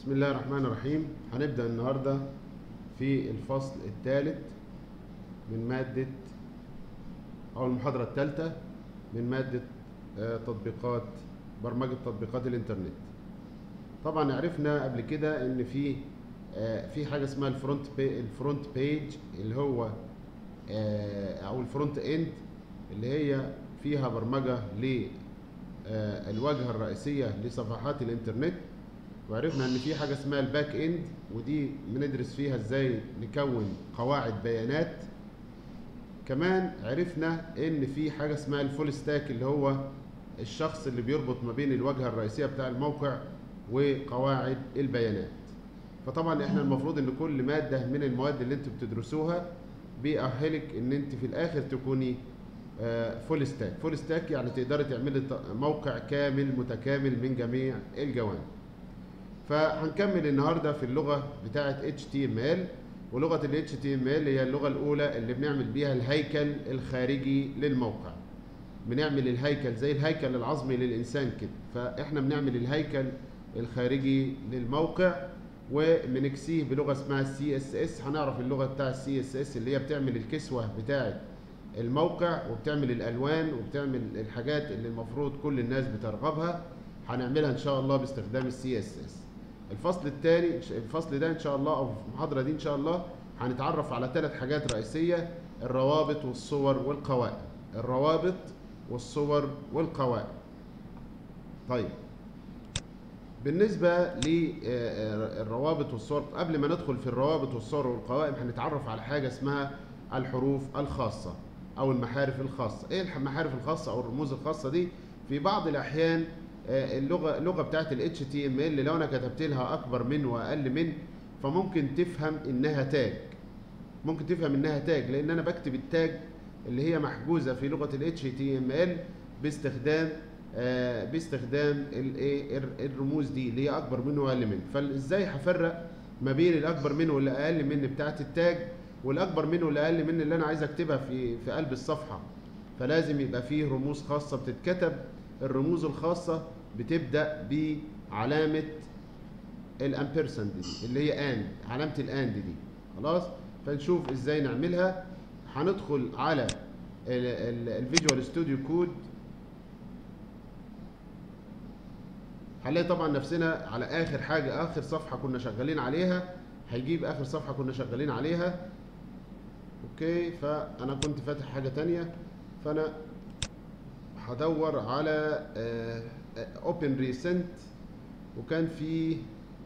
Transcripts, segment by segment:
بسم الله الرحمن الرحيم هنبدأ النهاردة في الفصل الثالث من مادة أو المحاضرة الثالثة من مادة آه، تطبيقات برمجة تطبيقات الإنترنت طبعا عرفنا قبل كده إن في آه، في حاجة اسمها الفرونت بي الفرونت بيج اللي هو آه، أو الفرونت إند اللي هي فيها برمجة للواجهة الرئيسية لصفحات الإنترنت وعرفنا ان في حاجه اسمها الباك اند ودي بندرس فيها ازاي نكون قواعد بيانات كمان عرفنا ان في حاجه اسمها الفول ستاك اللي هو الشخص اللي بيربط ما بين الواجهه الرئيسيه بتاع الموقع وقواعد البيانات فطبعا احنا المفروض ان كل ماده من المواد اللي انتوا بتدرسوها بيأهلك ان انت في الاخر تكوني فول ستاك فول ستاك يعني تقدري تعملي ط- موقع كامل متكامل من جميع الجوانب فهنكمل النهارده في اللغه بتاعه HTML ولغه ال HTML هي اللغه الاولى اللي بنعمل بيها الهيكل الخارجي للموقع بنعمل الهيكل زي الهيكل العظمي للانسان كده فاحنا بنعمل الهيكل الخارجي للموقع وبنكسيه بلغه اسمها سي اس اس هنعرف اللغه بتاع السي اس اس اللي هي بتعمل الكسوه بتاعه الموقع وبتعمل الالوان وبتعمل الحاجات اللي المفروض كل الناس بترغبها هنعملها ان شاء الله باستخدام السي اس اس الفصل الثاني الفصل ده ان شاء الله او في المحاضره دي ان شاء الله هنتعرف على ثلاث حاجات رئيسيه الروابط والصور والقوائم الروابط والصور والقوائم طيب بالنسبه للروابط والصور قبل ما ندخل في الروابط والصور والقوائم هنتعرف على حاجه اسمها الحروف الخاصه او المحارف الخاصه ايه المحارف الخاصه او الرموز الخاصه دي في بعض الاحيان آه، اللغه اللغه بتاعت ال HTML لو انا كتبت لها اكبر من واقل من فممكن تفهم انها تاج ممكن تفهم انها تاج لان انا بكتب التاج اللي هي محجوزه في لغه ال HTML باستخدام آه، باستخدام الايه الر- الرموز دي اللي هي اكبر منه واقل منه فازاي هفرق ما بين الاكبر منه والاقل منه بتاعت التاج والاكبر منه والاقل منه اللي انا عايز اكتبها في في قلب الصفحه فلازم يبقى فيه رموز خاصه بتتكتب الرموز الخاصه بتبدا بعلامه الامبرسند دي اللي هي اند علامه الاند دي خلاص فنشوف ازاي نعملها هندخل على الفيجوال ستوديو كود هنلاقي طبعا نفسنا على اخر حاجه اخر صفحه كنا شغالين عليها هيجيب اخر صفحه كنا شغالين عليها اوكي فانا كنت فاتح حاجه تانية فانا هدور على اوبن ريسنت وكان في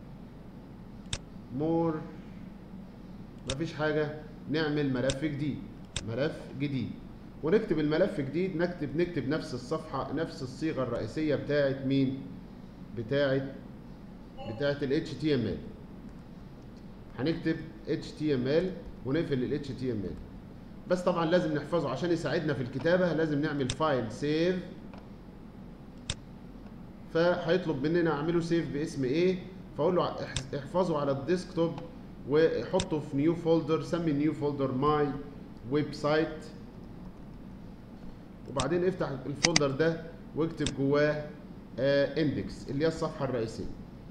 مور مفيش حاجه نعمل ملف جديد ملف جديد ونكتب الملف جديد نكتب نكتب نفس الصفحه نفس الصيغه الرئيسيه بتاعت مين بتاعت بتاعت ال HTML هنكتب HTML ونقفل ال HTML بس طبعا لازم نحفظه عشان يساعدنا في الكتابة لازم نعمل فايل سيف فهيطلب مننا اعمله سيف باسم ايه فاقول له اح- احفظه على الديسكتوب وحطه في نيو فولدر سمي النيو فولدر ماي ويب سايت وبعدين افتح الفولدر ده واكتب جواه اندكس اللي هي الصفحة الرئيسية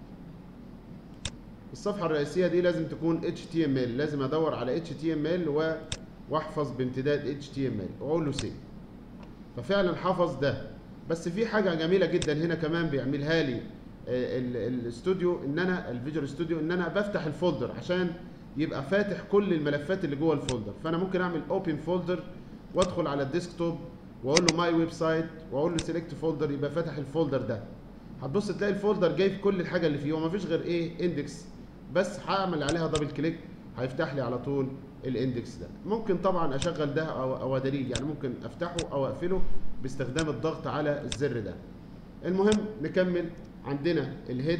الصفحة الرئيسية دي لازم تكون HTML لازم ادور على HTML و واحفظ بامتداد HTML واقول له سيف ففعلا حفظ ده بس في حاجة جميلة جدا هنا كمان بيعملها لي آه، ال- الاستوديو ان انا الفيجوال ستوديو ان انا بفتح الفولدر عشان يبقى فاتح كل الملفات اللي جوه الفولدر فانا ممكن اعمل اوبن فولدر وادخل على الديسكتوب واقول له ماي ويب سايت واقول له سيلكت فولدر يبقى فاتح الفولدر ده هتبص تلاقي الفولدر جايب كل الحاجه اللي فيه هو مفيش غير ايه اندكس بس هعمل عليها دبل كليك هيفتح لي على طول الاندكس ده ممكن طبعا اشغل ده او او ادليل يعني ممكن افتحه او اقفله باستخدام الضغط على الزر ده المهم نكمل عندنا الهيد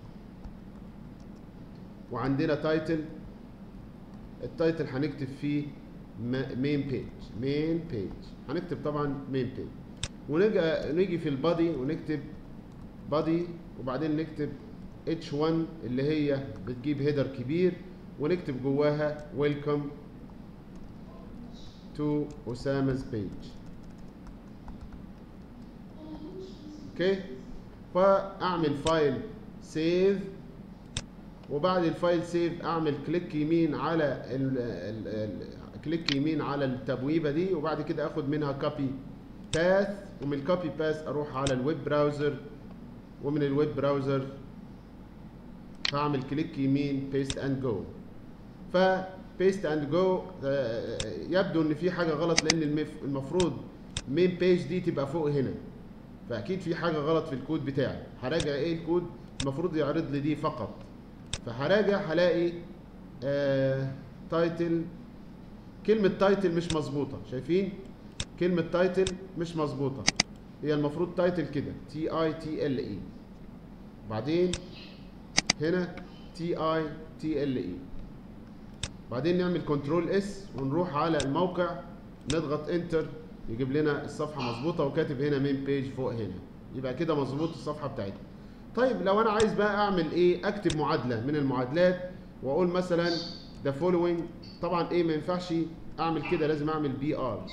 وعندنا تايتل التايتل هنكتب فيه مين بيج مين بيج هنكتب طبعا مين بيج ونيجي نيجي في البادي ونكتب بادي وبعدين نكتب H1 اللي هي بتجيب هيدر كبير ونكتب جواها ويلكم تو أسامة بيج اوكي فاعمل فايل سيف وبعد الفايل سيف اعمل كليك يمين على ال ال ال كليك يمين على التبويبه دي وبعد كده اخد منها كوبي باث ومن الكوبي باث اروح على الويب براوزر ومن الويب براوزر هعمل كليك يمين بيست اند جو ف بيست اند جو يبدو ان في حاجه غلط لان المف- المفروض مين بيج دي تبقى فوق هنا فاكيد في حاجه غلط في الكود بتاعي هراجع ايه الكود المفروض يعرض لي دي فقط فهراجع هلاقي آه تايتل كلمه تايتل مش مظبوطه شايفين كلمه تايتل مش مظبوطه هي المفروض تايتل كده تي اي تي ال اي بعدين هنا تي اي تي ال اي بعدين نعمل كنترول اس ونروح على الموقع نضغط انتر يجيب لنا الصفحه مظبوطه وكاتب هنا مين بيج فوق هنا يبقى كده مظبوط الصفحه بتاعتنا طيب لو انا عايز بقى اعمل ايه اكتب معادله من المعادلات واقول مثلا the following طبعا ايه ما ينفعش اعمل كده لازم اعمل بي ار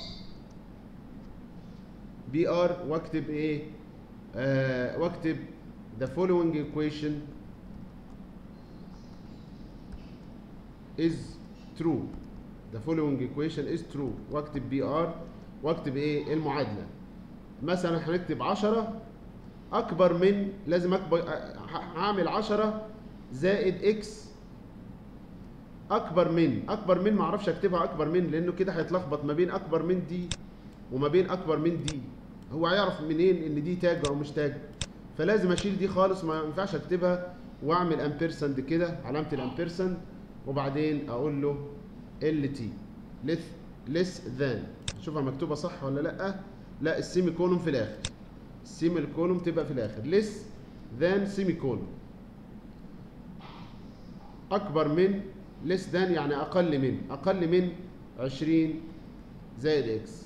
بي ار واكتب ايه آه واكتب the following equation is true the following equation is true واكتب بي ار واكتب ايه المعادله مثلا هنكتب 10 اكبر من لازم اكبر ه- هعمل 10 زائد اكس اكبر من اكبر من ما اعرفش اكتبها اكبر من لانه كده هيتلخبط ما بين اكبر من دي وما بين اكبر من دي هو هيعرف منين ان دي تاج او مش تاج فلازم اشيل دي خالص ما ينفعش اكتبها واعمل امبيرسند كده علامه الامبيرسند وبعدين اقول له ال تي ليس ذان شوفها مكتوبه صح ولا لا لا السيمي كولوم في الاخر السيمي كولوم تبقى في الاخر ليس ذان سيمي كولوم اكبر من ليس ذان يعني اقل من اقل من 20 زائد اكس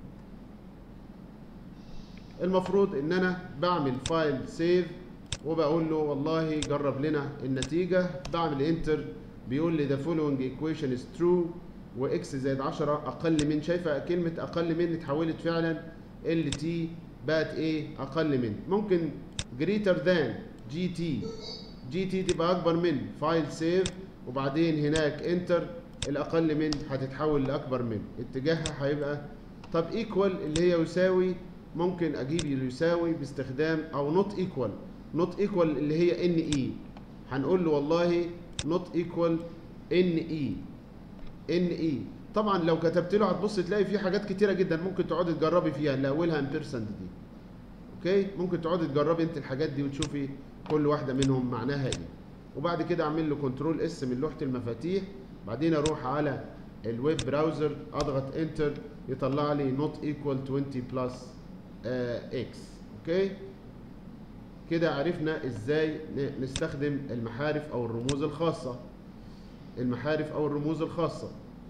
المفروض ان انا بعمل فايل سيف وبقول له والله جرب لنا النتيجه بعمل انتر بيقول لي the following equation is true واكس زائد 10 اقل من شايفه كلمه اقل من اتحولت فعلا ال تي بقت ايه اقل من ممكن greater than جي تي جي تي تبقى اكبر من فايل سيف وبعدين هناك انتر الاقل من هتتحول لاكبر من اتجاهها هيبقى طب ايكوال اللي هي يساوي ممكن اجيب اللي يساوي باستخدام او نوت ايكوال نوت ايكوال اللي هي ان اي هنقول له والله نوت ايكوال ان اي ان اي طبعا لو كتبت له هتبص تلاقي في حاجات كتيره جدا ممكن تقعدي تجربي فيها اللي اولها امبيرسنت دي اوكي ممكن تقعدي تجربي انت الحاجات دي وتشوفي كل واحده منهم معناها ايه وبعد كده اعمل له كنترول اس من لوحه المفاتيح بعدين اروح على الويب براوزر اضغط انتر يطلع لي نوت ايكوال 20 بلس اكس اوكي كده عرفنا ازاي ن- نستخدم المحارف او الرموز الخاصه المحارف او الرموز الخاصه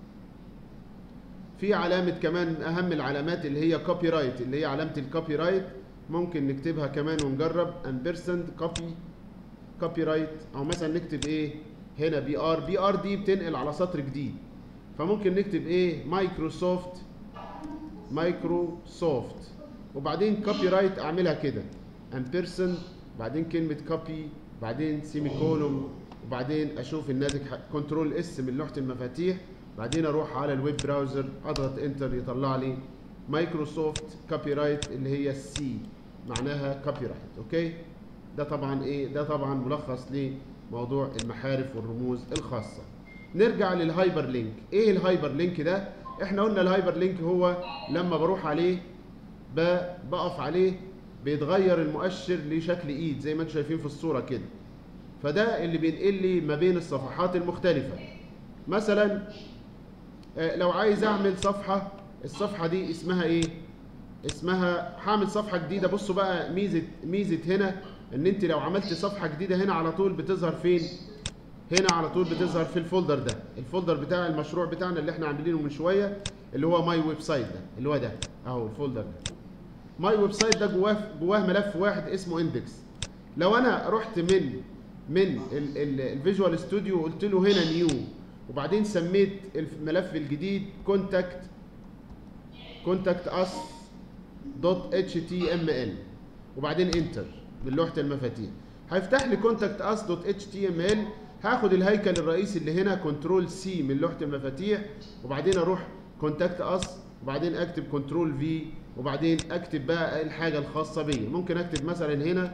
في علامه كمان من اهم العلامات اللي هي كوبي رايت اللي هي علامه الكوبي رايت ممكن نكتبها كمان ونجرب امبرسند كوبي كوبي رايت او مثلا نكتب ايه هنا بي ار بي ار دي بتنقل على سطر جديد فممكن نكتب ايه مايكروسوفت مايكروسوفت وبعدين كوبي رايت اعملها كده امبرسند بعدين كلمه كوبي بعدين سيمي كولوم وبعدين اشوف الناتج كنترول اس من لوحه المفاتيح بعدين اروح على الويب براوزر اضغط انتر يطلع لي مايكروسوفت كوبي رايت اللي هي السي معناها كوبي رايت اوكي ده طبعا ايه ده طبعا ملخص لموضوع المحارف والرموز الخاصه نرجع للهايبر لينك ايه الهايبر لينك ده احنا قلنا الهايبر لينك هو لما بروح عليه ب- بقف عليه بيتغير المؤشر لشكل ايد زي ما انتم شايفين في الصوره كده فده اللي بينقل لي ما بين الصفحات المختلفه مثلا آه، لو عايز اعمل صفحه الصفحه دي اسمها ايه اسمها هعمل صفحه جديده بصوا بقى ميزه ميزه هنا ان انت لو عملت صفحه جديده هنا على طول بتظهر فين هنا على طول بتظهر في الفولدر ده الفولدر بتاع المشروع بتاعنا اللي احنا عاملينه من شويه اللي هو ماي ويب سايت ده اللي هو ده اهو الفولدر ده ماي ويب سايت ده جواه جواه ملف واحد اسمه اندكس لو انا رحت من من الفيجوال ستوديو وقلت له هنا نيو وبعدين سميت الملف الجديد كونتاكت كونتاكت اس دوت اتش تي ام ال وبعدين انتر من لوحه المفاتيح هيفتح لي كونتاكت اس دوت اتش تي ام ال هاخد الهيكل الرئيسي اللي هنا كنترول سي من لوحه المفاتيح وبعدين اروح كونتاكت اس وبعدين اكتب كنترول في وبعدين اكتب بقى الحاجه الخاصه بيا ممكن اكتب مثلا هنا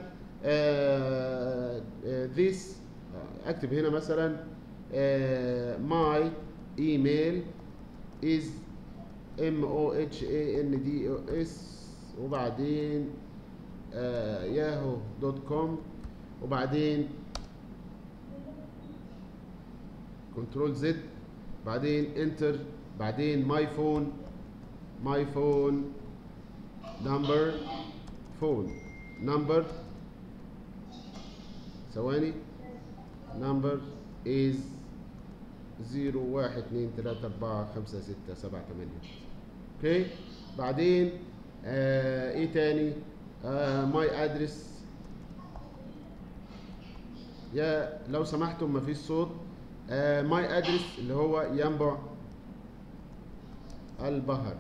ذيس اكتب هنا مثلا ماي ايميل از ام او اتش اي ان دي او اس وبعدين ياهو دوت كوم وبعدين كنترول زد بعدين انتر بعدين ماي فون ماي فون نمبر فون نمبر ثواني نمبر از زيرو واحد اتنين تلاتة أربعة خمسة ستة سبعة تمانية اوكي بعدين آه ايه تاني آه ماي ادرس يا لو سمحتم مفيش صوت آه ماي ادرس اللي هو ينبع البحر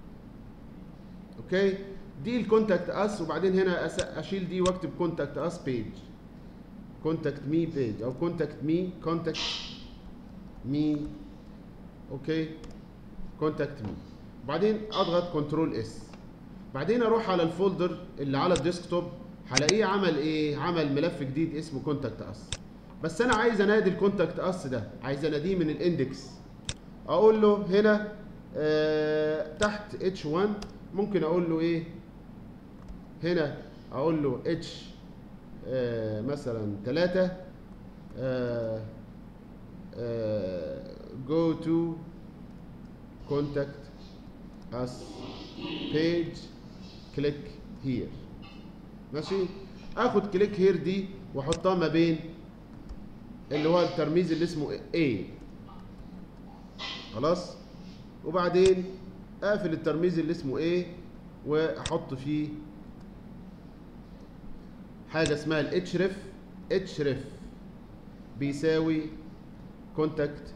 اوكي دي الكونتاكت اس وبعدين هنا أس- اشيل دي واكتب كونتاكت اس بيج كونتاكت مي بيج او كونتاكت مي كونتاكت مي اوكي كونتاكت مي بعدين اضغط كنترول اس بعدين اروح على الفولدر اللي على الديسكتوب هلاقيه عمل ايه عمل ملف جديد اسمه كونتاكت اس بس انا عايز انادي الكونتاكت اس ده عايز اناديه من الاندكس اقول له هنا آه تحت اتش 1 ممكن اقول له ايه هنا اقول له اتش آه مثلا 3 آه آه go to contact us page click here ماشي اخد كليك هير دي واحطها ما بين اللي هو الترميز اللي اسمه A خلاص وبعدين اقفل الترميز اللي اسمه A واحط فيه حاجه اسمها الاتشرف اتشرف بيساوي كونتاكت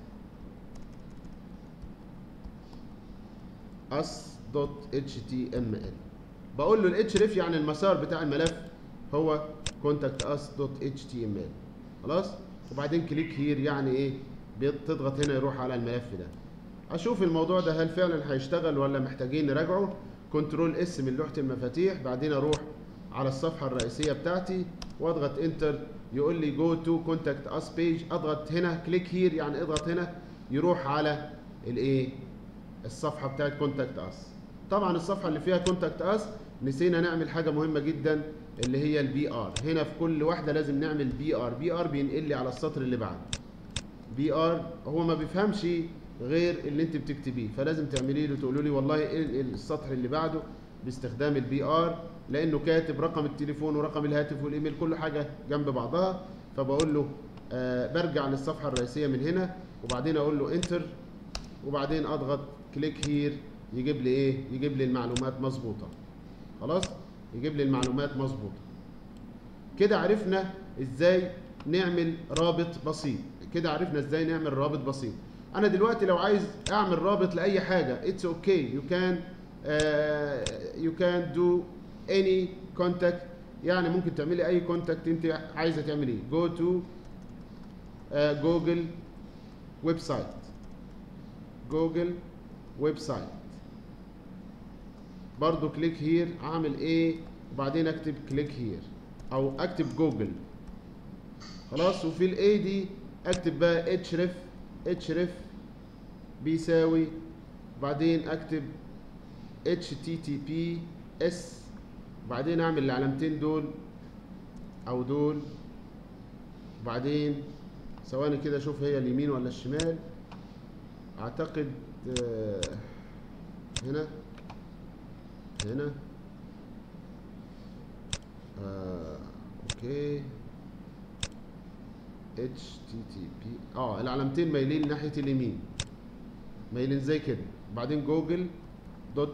اس دوت اتش تي ام ال بقول له الاتش ريف يعني المسار بتاع الملف هو كونتاكت اس دوت اتش تي ام ال خلاص وبعدين كليك هير يعني ايه بتضغط هنا يروح على الملف ده اشوف الموضوع ده هل فعلا هيشتغل ولا محتاجين نراجعه كنترول اس من لوحه المفاتيح بعدين اروح على الصفحه الرئيسيه بتاعتي واضغط انتر يقول لي جو تو كونتاكت اس بيج اضغط هنا كليك هير يعني اضغط هنا يروح على الايه الصفحه بتاعت كونتاكت اس طبعا الصفحه اللي فيها كونتاكت اس نسينا نعمل حاجه مهمه جدا اللي هي البي ار هنا في كل واحده لازم نعمل بي ار بي ار بينقل لي على السطر اللي بعده بي ار هو ما بيفهمش غير اللي انت بتكتبيه فلازم تعملي له تقولوا لي والله ايه السطر اللي بعده باستخدام البي ار لانه كاتب رقم التليفون ورقم الهاتف والايميل كل حاجه جنب بعضها فبقول له آه برجع للصفحه الرئيسيه من هنا وبعدين اقول له انتر وبعدين اضغط كليك هير يجيب لي ايه يجيب لي المعلومات مظبوطه خلاص يجيب لي المعلومات مظبوطه كده عرفنا ازاي نعمل رابط بسيط كده عرفنا ازاي نعمل رابط بسيط انا دلوقتي لو عايز اعمل رابط لاي حاجه اتس اوكي يو كان يو كان دو اني كونتاكت يعني ممكن تعملي اي كونتاكت انت عايزه تعمليه جو تو جوجل ويب سايت جوجل ويب سايت برضو كليك هير اعمل ايه وبعدين اكتب كليك هير او اكتب جوجل خلاص وفي الاي دي اكتب بقى اتشرف اتشرف بيساوي بعدين اكتب اتش تي تي بي اس وبعدين اعمل العلامتين دول او دول وبعدين ثواني كده اشوف هي اليمين ولا الشمال اعتقد آه، هنا هنا آه، اوكي اتش تي تي بي اه العلامتين مايلين ناحيه اليمين مايلين زي كده بعدين جوجل دوت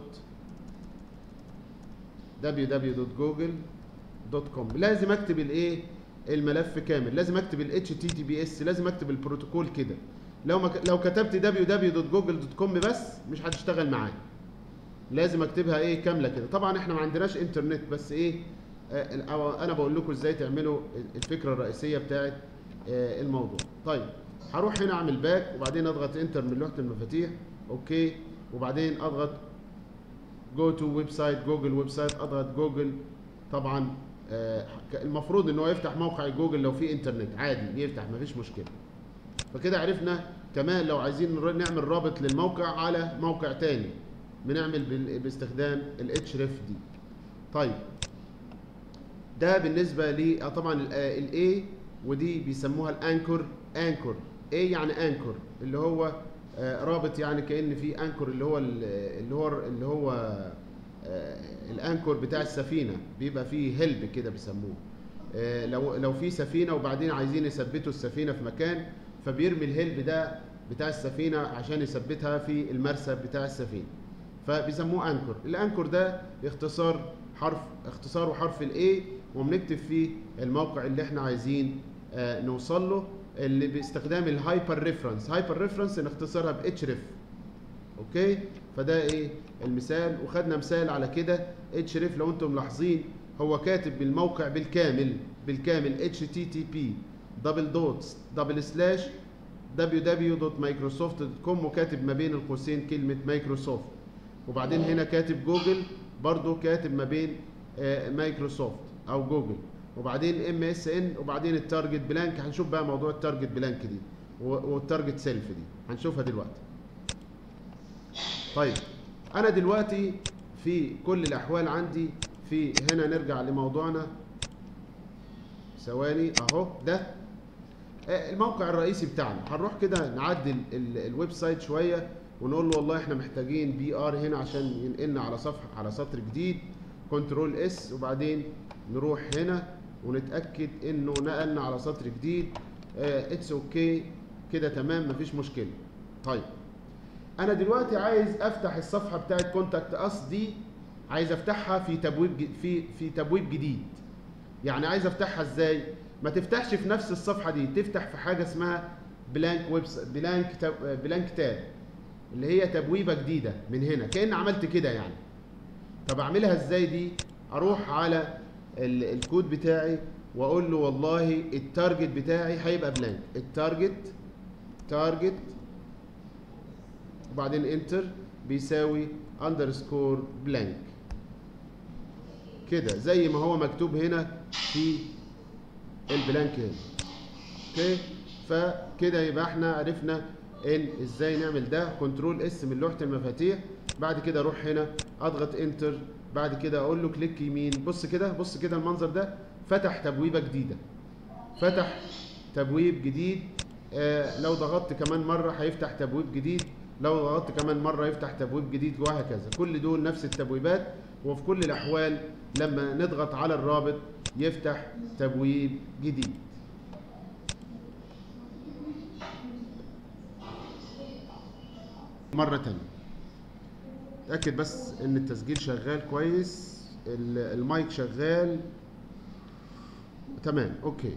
www.google.com لازم اكتب الايه الملف كامل لازم اكتب ال HTTPS لازم اكتب البروتوكول كده لو ما ك... لو كتبت www.google.com بس مش هتشتغل معايا لازم اكتبها ايه كامله كده طبعا احنا ما عندناش انترنت بس ايه آه، أو انا بقول لكم ازاي تعملوا الفكره الرئيسيه بتاعت آه، الموضوع طيب هروح هنا اعمل باك وبعدين اضغط انتر من لوحه المفاتيح اوكي وبعدين اضغط جو تو ويب سايت جوجل ويب سايت اضغط جوجل طبعا آه، المفروض ان هو يفتح موقع جوجل لو في انترنت عادي يفتح مفيش مشكله فكده عرفنا كمان لو عايزين نر- نعمل رابط للموقع على موقع تاني بنعمل بال- باستخدام الاتش ريف دي طيب ده بالنسبه ل آه طبعا الاي ودي بيسموها الانكر انكر ايه يعني انكر اللي هو آه، رابط يعني كان في انكر اللي هو ال- اللي هو اللي هو آه، الانكر بتاع السفينه بيبقى فيه هلب كده بيسموه آه، لو لو في سفينه وبعدين عايزين يثبتوا السفينه في مكان فبيرمي الهلب ده بتاع السفينه عشان يثبتها في المرسى بتاع السفينه فبيسموه انكر الانكر ده اختصار حرف اختصاره حرف الاي وبنكتب فيه الموقع اللي احنا عايزين آه، نوصل له اللي باستخدام الهايبر ريفرنس هايبر ريفرنس نختصرها باتش ريف اوكي فده ايه المثال وخدنا مثال على كده اتش ريف لو انتم ملاحظين هو كاتب بالموقع بالكامل بالكامل اتش تي تي بي دبل دوتس دبل سلاش www.microsoft.com وكاتب ما بين القوسين كلمة مايكروسوفت وبعدين هنا كاتب جوجل برضو كاتب ما بين آه، مايكروسوفت او جوجل وبعدين ام اس ان وبعدين التارجت بلانك هنشوف بقى موضوع التارجت بلانك دي و- والتارجت سيلف دي هنشوفها دلوقتي طيب انا دلوقتي في كل الاحوال عندي في هنا نرجع لموضوعنا ثواني اهو ده آه، الموقع الرئيسي بتاعنا هنروح كده نعدل ال- الويب سايت شويه ونقول له والله احنا محتاجين بي ار هنا عشان ينقلنا على صفحه على سطر جديد كنترول اس وبعدين نروح هنا ونتاكد انه نقلنا على سطر جديد اتس اوكي كده تمام مفيش مشكله طيب انا دلوقتي عايز افتح الصفحه بتاعت كونتاكت اس دي عايز افتحها في تبويب ج- في في تبويب جديد يعني عايز افتحها ازاي ما تفتحش في نفس الصفحه دي تفتح في حاجه اسمها بلانك ويب بلانك تاب بلانك تاب اللي هي تبويبه جديده من هنا كان عملت كده يعني طب اعملها ازاي دي اروح على ال- الكود بتاعي واقول له والله التارجت بتاعي هيبقى بلانك التارجت تارجت وبعدين انتر بيساوي اندرسكور بلانك كده زي ما هو مكتوب هنا في البلانك هنا اوكي فكده يبقى احنا عرفنا ان ازاي نعمل ده كنترول اس من لوحه المفاتيح بعد كده اروح هنا اضغط انتر بعد كده اقول له كليك يمين بص كده بص كده المنظر ده فتح تبويبه جديده فتح تبويب جديد آه لو ضغطت كمان مره هيفتح تبويب جديد لو ضغطت كمان مره يفتح تبويب جديد وهكذا كل دول نفس التبويبات وفي كل الاحوال لما نضغط على الرابط يفتح تبويب جديد مرة تانية اتأكد بس ان التسجيل شغال كويس ال- المايك شغال تمام اوكي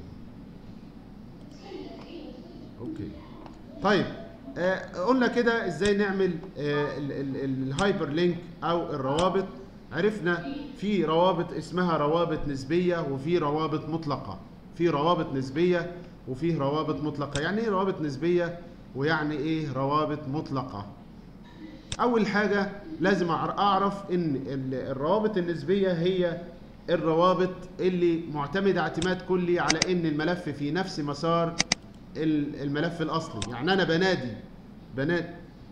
اوكي طيب آه قلنا كده ازاي نعمل آه ال- ال- ال- الهايبر لينك او الروابط عرفنا في روابط اسمها روابط نسبية وفي روابط مطلقة في روابط نسبية وفي روابط مطلقة يعني ايه روابط نسبية ويعني ايه روابط مطلقة اول حاجه لازم أعر- اعرف ان ال- الروابط النسبيه هي الروابط اللي معتمده اعتماد كلي على ان الملف في نفس مسار ال- الملف الاصلي يعني انا بنادي بنادي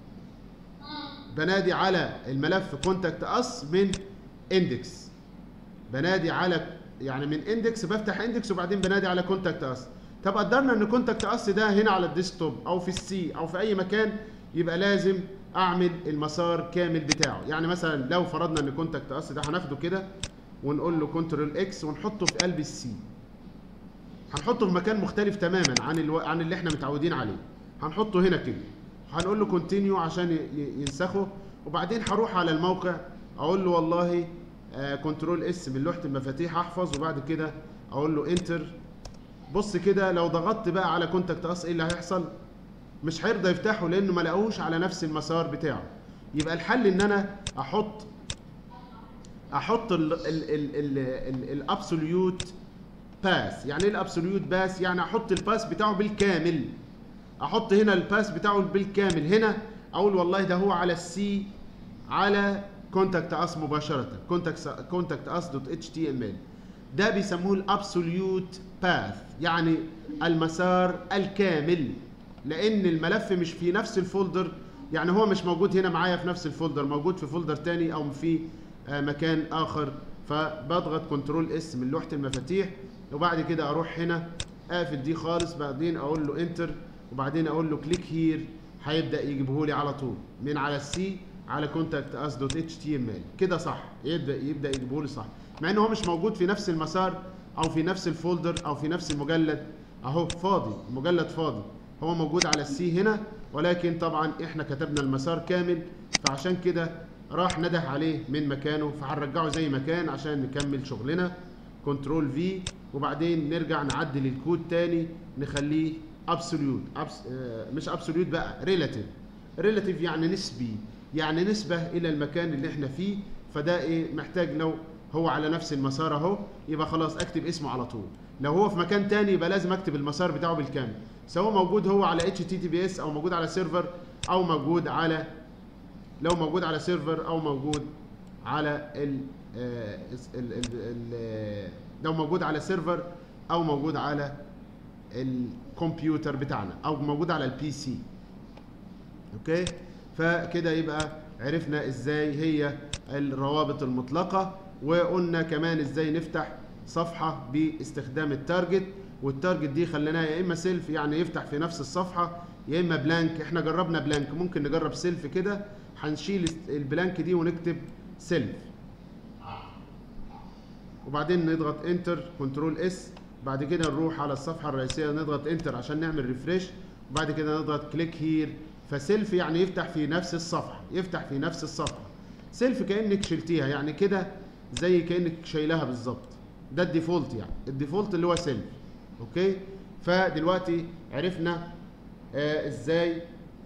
بنادي على الملف كونتاكت اس من اندكس بنادي على يعني من اندكس بفتح اندكس وبعدين بنادي على كونتاكت اس طب قدرنا ان كونتاكت اس ده هنا على الديسكتوب او في السي او في اي مكان يبقى لازم اعمل المسار كامل بتاعه يعني مثلا لو فرضنا ان كونتاكت اس ده هناخده كده ونقول له كنترول اكس ونحطه في قلب السي هنحطه في مكان مختلف تماما عن الو... عن اللي احنا متعودين عليه هنحطه هنا كده هنقول له كونتينيو عشان ي- ي- ينسخه وبعدين هروح على الموقع اقول له والله كنترول اس من لوحه المفاتيح احفظ وبعد كده اقول له انتر بص كده لو ضغطت بقى على كونتاكت اس ايه اللي هيحصل مش هيرضى يفتحه لانه ما لقوش على نفس المسار بتاعه يبقى الحل ان انا احط احط الابسوليوت باس يعني ايه الابسوليوت باس يعني احط الباس بتاعه بالكامل احط هنا الباس بتاعه بالكامل هنا اقول والله ده هو على السي على كونتاكت اس مباشره كونتاكت كونتاكت اس دوت اتش تي ام ال ده بيسموه الابسوليوت باث يعني المسار الكامل لان الملف مش في نفس الفولدر يعني هو مش موجود هنا معايا في نفس الفولدر موجود في فولدر تاني او في آه، مكان اخر فبضغط كنترول اس من لوحه المفاتيح وبعد كده اروح هنا اقفل دي خالص بعدين اقول له انتر وبعدين اقول له كليك هير هيبدا يجيبه لي على طول من على السي على كونتاكت اس دوت اتش تي ام ال كده صح يبدا يبدا يجيبه لي صح مع ان هو مش موجود في نفس المسار او في نفس الفولدر او في نفس المجلد اهو فاضي المجلد فاضي هو موجود على السي هنا ولكن طبعا احنا كتبنا المسار كامل فعشان كده راح نده عليه من مكانه فهنرجعه زي ما كان عشان نكمل شغلنا كنترول في وبعدين نرجع نعدل الكود تاني نخليه ابسوليوت أبس... آه، مش ابسوليوت بقى ريلاتيف ريلاتيف يعني نسبي يعني نسبة إلى المكان اللي احنا فيه فده ايه محتاج لو هو على نفس المسار اهو يبقى خلاص اكتب اسمه على طول لو هو في مكان تاني يبقى لازم اكتب المسار بتاعه بالكامل سواء موجود هو على اتش تي تي بي اس او موجود على سيرفر او موجود على لو موجود على سيرفر او موجود على ال آه، ال ال ال لو موجود على سيرفر او موجود على الكمبيوتر بتاعنا او موجود على البي سي اوكي فكده يبقى عرفنا ازاي هي الروابط المطلقه وقلنا كمان ازاي نفتح صفحه باستخدام التارجت والتارجت دي خليناها يا اما سيلف يعني يفتح في نفس الصفحه يا اما بلانك احنا جربنا بلانك ممكن نجرب سيلف كده هنشيل البلانك دي ونكتب سيلف وبعدين نضغط انتر كنترول اس بعد كده نروح على الصفحه الرئيسيه نضغط انتر عشان نعمل ريفريش وبعد كده نضغط كليك هير فسيلف يعني يفتح في نفس الصفحه يفتح في نفس الصفحه سيلف كانك شلتيها يعني كده زي كانك شايلها بالظبط ده الديفولت يعني الديفولت اللي هو سيلف اوكي فدلوقتي عرفنا آه ازاي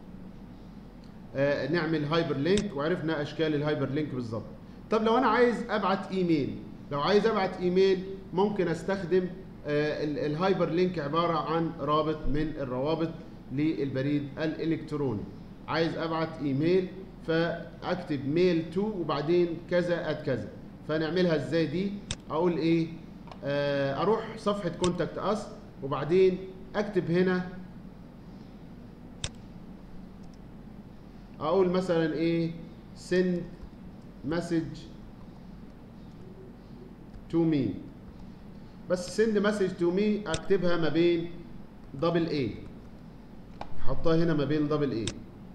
آه نعمل هايبر لينك وعرفنا اشكال الهايبر لينك بالظبط طب لو انا عايز ابعت ايميل لو عايز ابعت ايميل ممكن استخدم آه ال- الهايبر لينك عباره عن رابط من الروابط للبريد الالكتروني عايز ابعت ايميل فاكتب ميل تو وبعدين كذا ات كذا فنعملها ازاي دي اقول ايه آه اروح صفحه كونتاكت اس وبعدين اكتب هنا اقول مثلا ايه send message to me بس send message to me اكتبها ما بين دبل اي احطها هنا ما بين دبل اي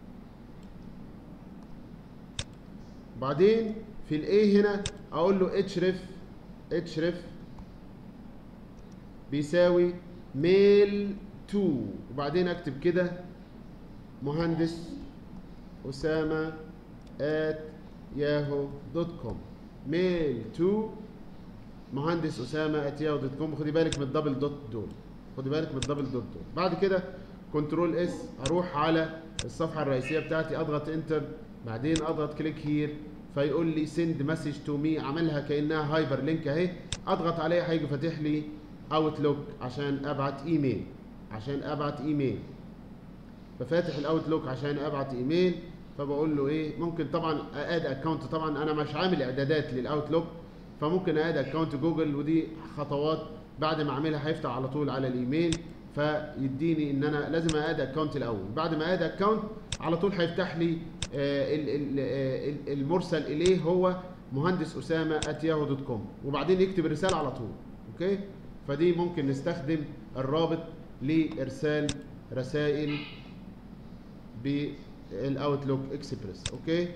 بعدين في الاي هنا اقول له href href بيساوي ميل تو وبعدين اكتب كده مهندس اسامه at yahoo دوت كوم ميل تو مهندس اسامه at yahoo دوت كوم خدي بالك من الدبل دوت دول خدي بالك من الدبل دوت دول بعد كده كنترول اس اروح على الصفحه الرئيسيه بتاعتي اضغط انتر بعدين اضغط كليك هير فيقول لي سند مسج تو مي عملها كانها هايبر لينك اهي اضغط عليها هيجي فاتح لي اوتلوك عشان ابعت ايميل عشان ابعت ايميل ففاتح الاوتلوك عشان ابعت ايميل فبقول له ايه ممكن طبعا اد اكونت طبعا انا مش عامل اعدادات للاوتلوك فممكن اد اكونت جوجل ودي خطوات بعد ما اعملها هيفتح على طول على الايميل فيديني ان انا لازم اد اكونت الاول بعد ما اد اكونت على طول هيفتح لي آه، ال- ال- آه، ال- المرسل اليه هو مهندس اسامه @yahoo دوت كوم وبعدين يكتب الرساله على طول اوكي فدي ممكن نستخدم الرابط لارسال رسائل بالاوتلوك اكسبريس اوكي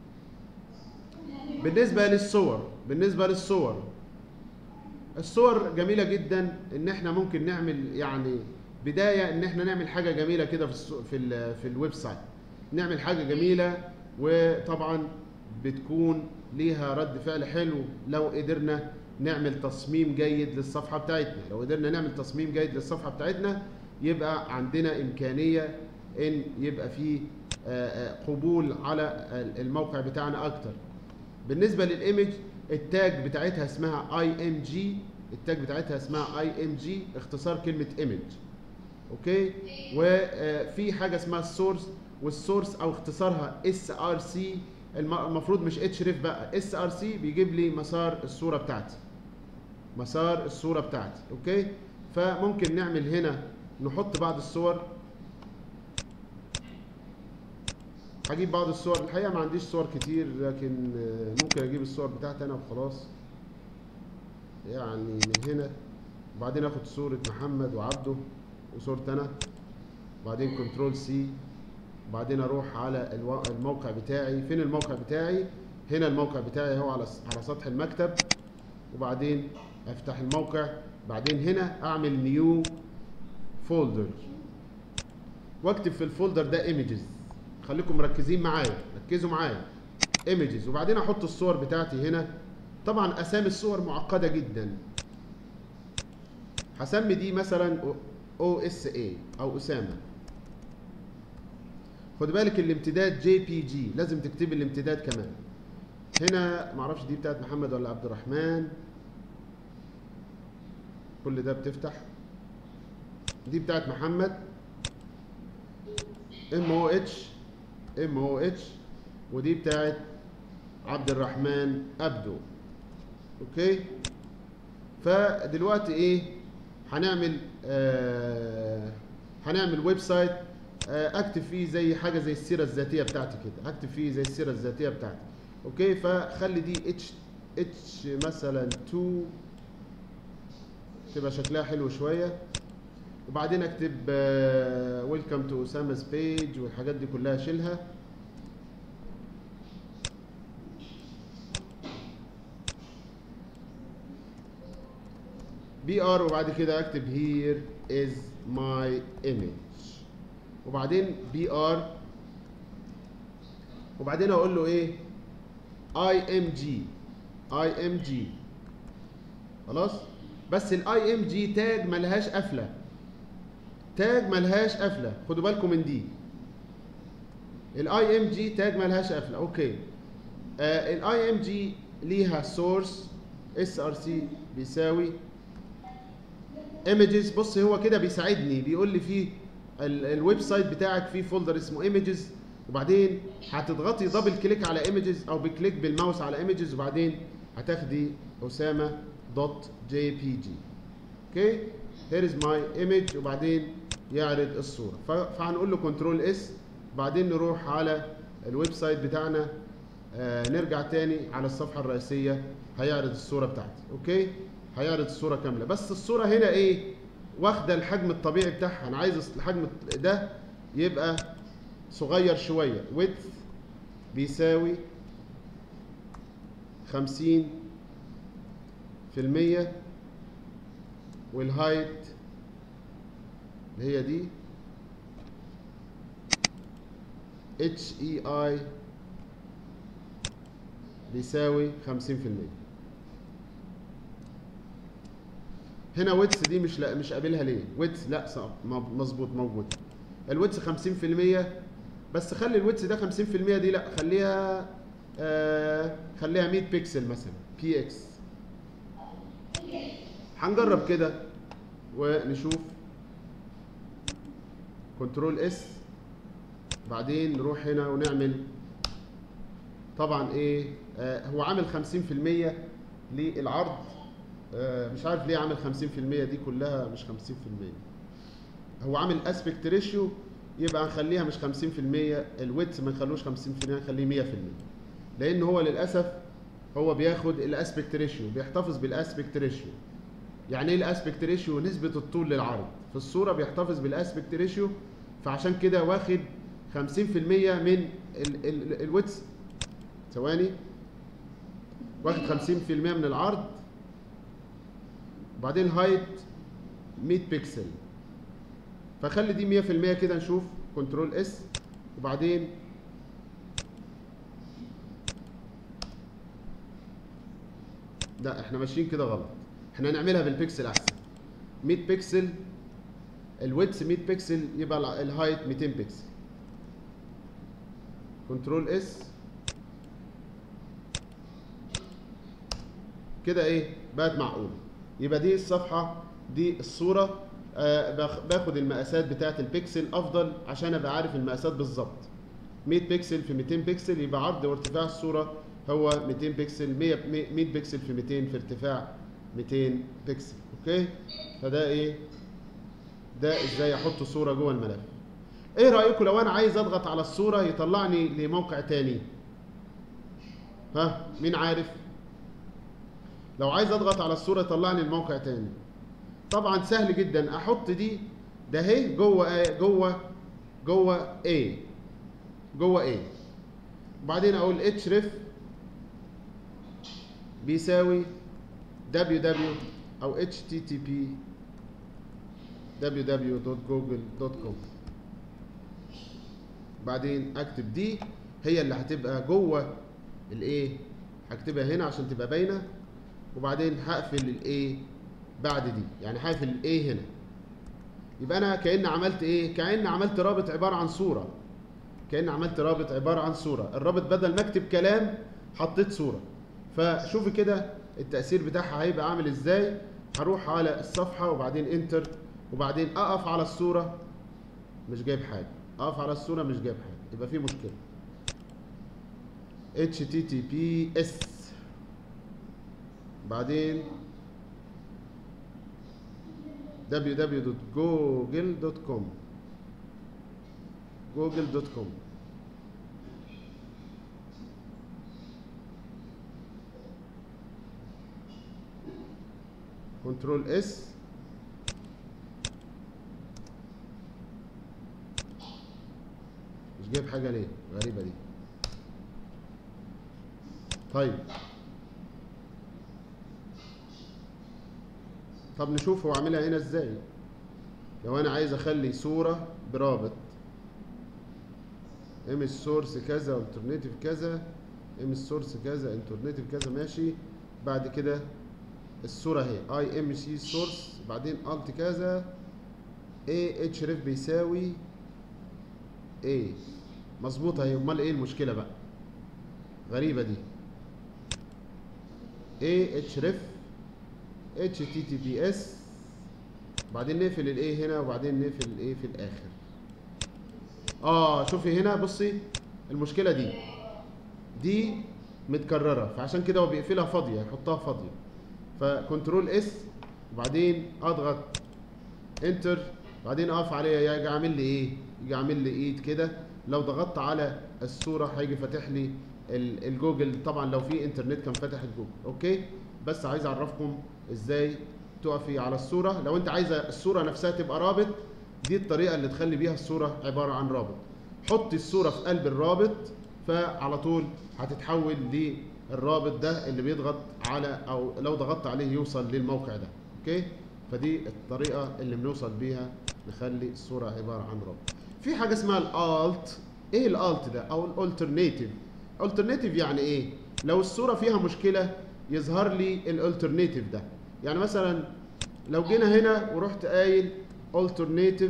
بالنسبه للصور بالنسبه للصور الصور جميله جدا ان احنا ممكن نعمل يعني بدايه ان احنا نعمل حاجه جميله كده في الصو- في ال في الويب سايت نعمل حاجه جميله وطبعا بتكون ليها رد فعل حلو لو قدرنا نعمل تصميم جيد للصفحه بتاعتنا لو قدرنا نعمل تصميم جيد للصفحه بتاعتنا يبقى عندنا امكانيه ان يبقى فيه آه، آه، قبول على الموقع بتاعنا اكتر بالنسبه للايمج التاج بتاعتها اسمها اي ام جي التاج بتاعتها اسمها اي ام جي اختصار كلمه ايمج اوكي وفي حاجه اسمها السورس والسورس او اختصارها اس ار سي المفروض مش اتش ريف بقى اس ار سي بيجيب لي مسار الصوره بتاعتي مسار الصوره بتاعتي اوكي فممكن نعمل هنا نحط بعض الصور هجيب بعض الصور الحقيقه ما عنديش صور كتير لكن آه، ممكن اجيب الصور بتاعتي انا وخلاص يعني من هنا وبعدين اخد صوره محمد وعبده وصورتي انا وبعدين كنترول سي وبعدين اروح على الوا- الموقع بتاعي فين الموقع بتاعي هنا الموقع بتاعي هو على على سطح المكتب وبعدين افتح الموقع بعدين هنا اعمل نيو فولدر واكتب في الفولدر ده ايمجز خليكم مركزين معايا ركزوا معايا ايمجز وبعدين احط الصور بتاعتي هنا طبعا اسامي الصور معقده جدا هسمي دي مثلا او اس اي او اسامه خد بالك الامتداد جي بي جي لازم تكتب الامتداد كمان هنا معرفش دي بتاعت محمد ولا عبد الرحمن كل ده بتفتح دي بتاعت محمد ام او اتش ام او اتش ودي بتاعت عبد الرحمن ابدو اوكي فدلوقتي ايه هنعمل آه هنعمل ويب سايت آه اكتب فيه زي حاجه زي السيره الذاتيه بتاعتي كده اكتب فيه زي السيره الذاتيه بتاعتي اوكي فخلي دي اتش اتش مثلا 2 تبقى شكلها حلو شويه وبعدين اكتب ويلكم تو اسامه's بيج والحاجات دي كلها شيلها بي ار وبعد كده اكتب هير از ماي ايمج وبعدين بي ار وبعدين اقول له ايه اي ام جي اي ام جي خلاص بس الاي ام جي تاج ملهاش قفله تاج ملهاش قفله خدوا بالكم من دي الاي ام جي تاج ملهاش قفله اوكي الاي ام جي ليها سورس اس ار سي بيساوي ايمجز بص هو كده بيساعدني بيقول لي في الويب سايت بتاعك فيه فولدر اسمه ايمجز وبعدين هتضغطي دبل كليك على ايمجز او بكليك بالماوس على ايمجز وبعدين هتاخدي اسامه دوت جي بي جي اوكي هير از ماي ايمج وبعدين يعرض الصوره ف- فهنقول له كنترول اس بعدين نروح على الويب سايت بتاعنا آه نرجع تاني على الصفحه الرئيسيه هيعرض الصوره بتاعتي اوكي هيعرض الصوره كامله بس الصوره هنا ايه واخده الحجم الطبيعي بتاعها انا عايز الحجم ده يبقى صغير شويه width بيساوي خمسين في المية والهايت اللي هي دي اتش اي اي بيساوي خمسين في المية هنا ويتس دي مش لا مش قابلها ليه ويتس لا صح م- مظبوط موجود الويتس 50% بس خلي الويتس ده 50% دي لا خليها آه خليها 100 بيكسل مثلا بي اكس هنجرب كده ونشوف كنترول اس بعدين نروح هنا ونعمل طبعا ايه آه هو عامل 50% للعرض آه مش عارف ليه عامل 50% دي كلها مش 50% هو عامل اسبكت ريشيو يبقى نخليها مش 50% الويتس ما نخلوش 50% نخليه 100% لان هو للاسف هو بياخد الاسبكت ريشيو بيحتفظ بالاسبكت ريشيو يعني ايه الاسبكت ريشيو نسبه الطول للعرض في الصوره بيحتفظ بالاسبكت ريشيو فعشان كده واخد 50% من ال- ال- الويتس ثواني واخد 50% من العرض وبعدين هايت 100 بكسل فخلي دي 100% كده نشوف كنترول اس وبعدين لا احنا ماشيين كده غلط احنا هنعملها بالبكسل احسن 100 بكسل الويدث 100 بكسل يبقى الع- الهايت 200 بكسل كنترول اس كده ايه بقت معقوله يبقى دي الصفحه دي الصوره آه، باخ- باخد المقاسات بتاعه البكسل افضل عشان ابقى عارف المقاسات بالظبط 100 بكسل في 200 بكسل يبقى عرض وارتفاع الصوره هو 200 بكسل 100 100 بكسل في 200 في ارتفاع 200 بكسل اوكي فده ايه ده ازاي احط صوره جوه الملف ايه رايكم لو انا عايز اضغط على الصوره يطلعني لموقع تاني ها مين عارف لو عايز اضغط على الصوره يطلعني لموقع تاني طبعا سهل جدا احط دي ده اهي جوه آه جوه جوه A جوه A وبعدين اقول href بيساوي www او http www.google.com بعدين اكتب دي هي اللي هتبقى جوه الايه هكتبها هنا عشان تبقى باينه وبعدين هقفل الايه بعد دي يعني هقفل الايه هنا يبقى انا كأن عملت ايه كأن عملت رابط عبارة عن صورة كأن عملت رابط عبارة عن صورة الرابط بدل ما اكتب كلام حطيت صورة فشوفي كده التأثير بتاعها هيبقى عامل ازاي هروح على الصفحة وبعدين انتر وبعدين اقف على الصورة مش جايب حاجة اقف على الصورة مش جايب حاجة يبقى في مشكلة https بعدين www.google.com google.com كنترول اس مش جايب حاجة ليه غريبة دي طيب طب نشوف هو عاملها هنا ازاي لو انا عايز اخلي صورة برابط ام سورس كذا الترناتيف كذا ام سورس كذا الترناتيف كذا ماشي بعد كده الصورة اهي اي ام سي سورس بعدين الت كذا اي اتش ريف بيساوي ايه مظبوطة اهي امال ايه المشكلة بقى غريبة دي اي اتش ريف اتش تي تي بي اس بعدين نقفل الايه هنا وبعدين نقفل الايه في الاخر اه شوفي هنا بصي المشكله دي دي متكرره فعشان كده هو بيقفلها فاضيه يحطها فاضيه فكنترول اس وبعدين اضغط انتر بعدين اقف عليها يجي عامل لي ايه يجي عامل لي ايد كده لو ضغطت على الصوره هيجي فاتح لي ال- الجوجل طبعا لو في انترنت كان فاتح الجوجل اوكي بس عايز اعرفكم ازاي تقفي على الصوره لو انت عايزه الصوره نفسها تبقى رابط دي الطريقه اللي تخلي بيها الصوره عباره عن رابط حطي الصوره في قلب الرابط فعلى طول هتتحول للرابط ده اللي بيضغط على او لو ضغطت عليه يوصل للموقع ده اوكي فدي الطريقه اللي بنوصل بيها نخلي الصوره عباره عن رابط في حاجه اسمها الالت ايه الالت ده او الالترناتيف الالترناتيف يعني ايه لو الصوره فيها مشكله يظهر لي الالترناتيف ده يعني مثلا لو جينا هنا ورحت قايل alternative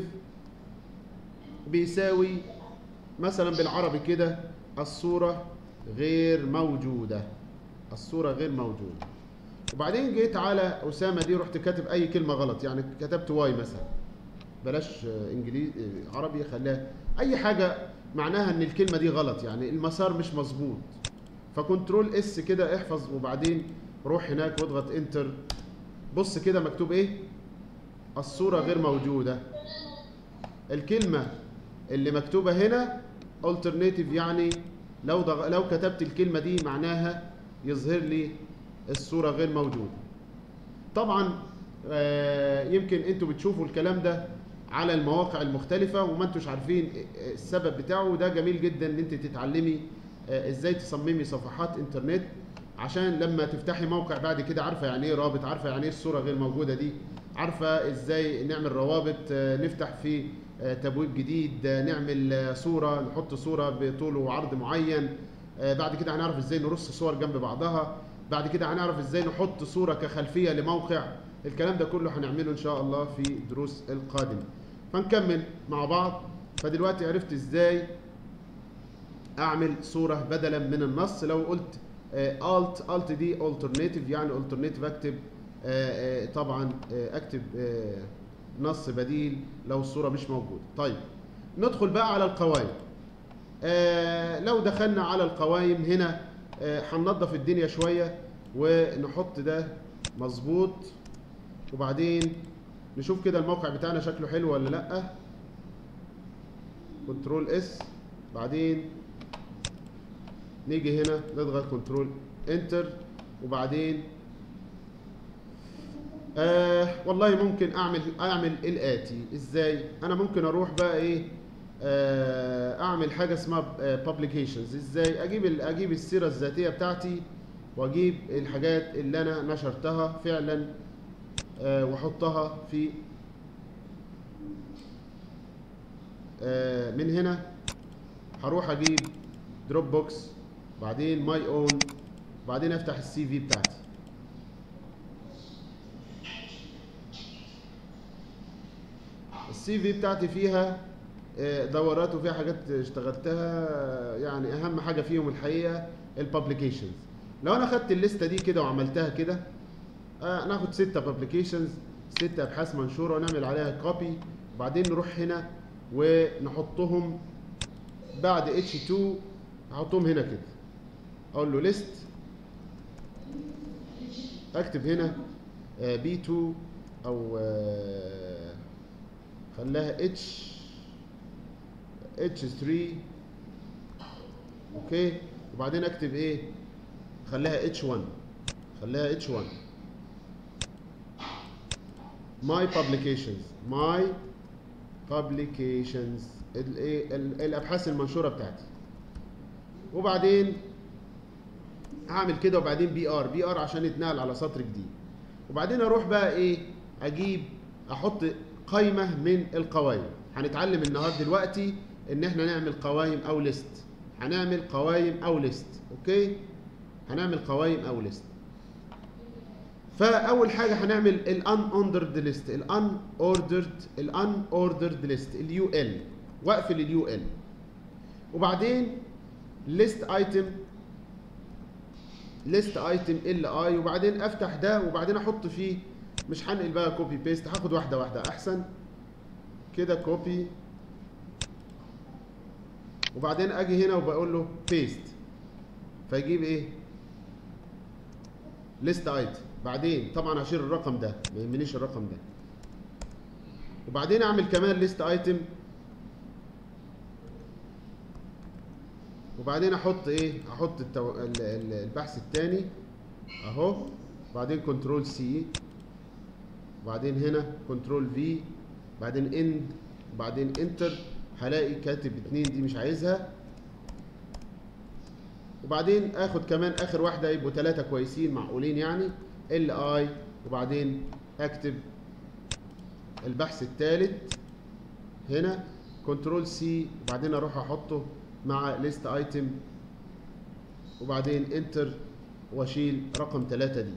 بيساوي مثلا بالعربي كده الصورة غير موجودة الصورة غير موجودة وبعدين جيت على أسامة دي رحت كاتب أي كلمة غلط يعني كتبت واي مثلا بلاش انجليزي عربي خليها أي حاجة معناها إن الكلمة دي غلط يعني المسار مش مظبوط فكنترول اس كده احفظ وبعدين روح هناك واضغط انتر بص كده مكتوب ايه الصورة غير موجودة الكلمة اللي مكتوبة هنا alternative يعني لو ضغ... لو كتبت الكلمة دي معناها يظهر لي الصورة غير موجودة طبعا آه، يمكن انتوا بتشوفوا الكلام ده على المواقع المختلفة وما انتوش عارفين السبب بتاعه وده جميل جدا ان انت تتعلمي آه، ازاي تصممي صفحات انترنت عشان لما تفتحي موقع بعد كده عارفه يعني ايه رابط عارفه يعني ايه الصوره غير موجوده دي عارفه ازاي نعمل روابط آه، نفتح في آه، تبويب جديد آه، نعمل آه، صوره نحط صوره بطول وعرض معين آه، بعد كده هنعرف ازاي نرص صور جنب بعضها بعد كده هنعرف ازاي نحط صوره كخلفيه لموقع الكلام ده كله هنعمله ان شاء الله في الدروس القادمه فنكمل مع بعض فدلوقتي عرفت ازاي اعمل صوره بدلا من النص لو قلت الت الت دي alternative يعني alternative اكتب آه، آه، طبعا آه، اكتب آه، نص بديل لو الصوره مش موجوده طيب ندخل بقى على القوائم آه، لو دخلنا على القوائم هنا آه، هننضف الدنيا شويه ونحط ده مظبوط وبعدين نشوف كده الموقع بتاعنا شكله حلو ولا لا كنترول اس بعدين نيجي هنا نضغط كنترول انتر وبعدين آه والله ممكن اعمل اعمل الاتي ازاي انا ممكن اروح بقى ايه آه اعمل حاجه اسمها بابليكيشنز ازاي اجيب ال- اجيب السيره الذاتيه بتاعتي واجيب الحاجات اللي انا نشرتها فعلا آه واحطها في آه من هنا هروح اجيب دروب بوكس بعدين ماي اون بعدين افتح السي في بتاعتي السي في بتاعتي فيها آه، دورات وفيها حاجات اشتغلتها آه، يعني اهم حاجه فيهم الحقيقه البابليكيشنز لو انا خدت الليسته دي كده وعملتها كده آه ناخد ستة بابليكيشنز ستة ابحاث منشوره ونعمل عليها كوبي وبعدين نروح هنا ونحطهم بعد H2 احطهم هنا كده اقول له ليست اكتب هنا بي 2 او آه، خلاها اتش اتش 3 اوكي وبعدين اكتب ايه خليها اتش 1 خليها اتش 1 my publications my publications الايه ال- الابحاث المنشوره بتاعتي وبعدين هعمل كده وبعدين بي ار بي ار عشان يتنقل على سطر جديد وبعدين اروح بقى ايه اجيب احط قائمه من القوائم هنتعلم النهارده دلوقتي ان احنا نعمل قوائم او ليست هنعمل قوائم او ليست اوكي هنعمل قوائم او ليست فاول حاجه هنعمل الان اوردرد ليست الان اوردرد الان اوردرد ليست اليو ال واقفل اليو ال وبعدين ليست ايتم ليست ايتم ال اي وبعدين افتح ده وبعدين احط فيه مش هنقل بقى كوبي بيست هاخد واحده واحده احسن كده كوبي وبعدين اجي هنا وبقول له بيست فيجيب ايه ليست ايتم بعدين طبعا هشيل الرقم ده ما يهمنيش الرقم ده وبعدين اعمل كمان ليست ايتم وبعدين احط ايه احط التو... ال- ال- البحث الثاني اهو بعدين كنترول سي وبعدين هنا كنترول في بعدين اند وبعدين انتر هلاقي كاتب اتنين دي مش عايزها وبعدين اخد كمان اخر واحده يبقوا ثلاثه كويسين معقولين يعني ال اي وبعدين اكتب البحث الثالث هنا كنترول سي وبعدين اروح احطه مع ليست ايتم وبعدين انتر واشيل رقم ثلاثة دي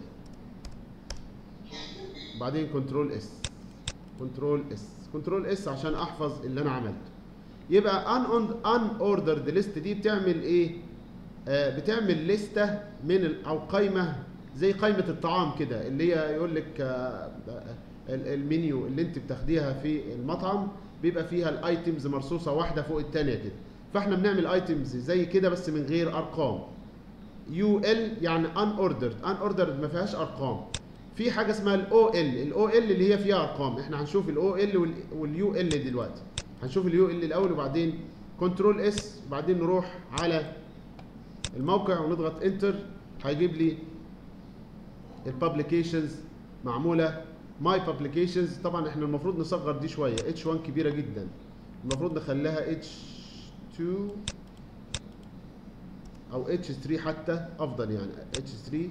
وبعدين كنترول اس كنترول اس كنترول اس عشان احفظ اللي انا عملته يبقى ان ان اوردرد ليست دي بتعمل ايه آه بتعمل لستة من ال- او قائمة زي قائمة الطعام كده اللي هي يقول لك آه ال- المنيو اللي انت بتاخديها في المطعم بيبقى فيها الايتمز مرصوصة واحدة فوق التانية كده فاحنا بنعمل ايتمز زي كده بس من غير ارقام يو ال يعني ان اوردرد ان اوردرد ما فيهاش ارقام في حاجه اسمها الاو ال الاو ال اللي هي فيها ارقام احنا هنشوف الاو ال واليو ال دلوقتي هنشوف اليو ال الاول وبعدين كنترول اس وبعدين نروح على الموقع ونضغط انتر هيجيب لي الببليكيشنز معموله ماي ببليكيشنز طبعا احنا المفروض نصغر دي شويه اتش 1 كبيره جدا المفروض نخليها اتش 2 او اتش 3 حتى افضل يعني اتش 3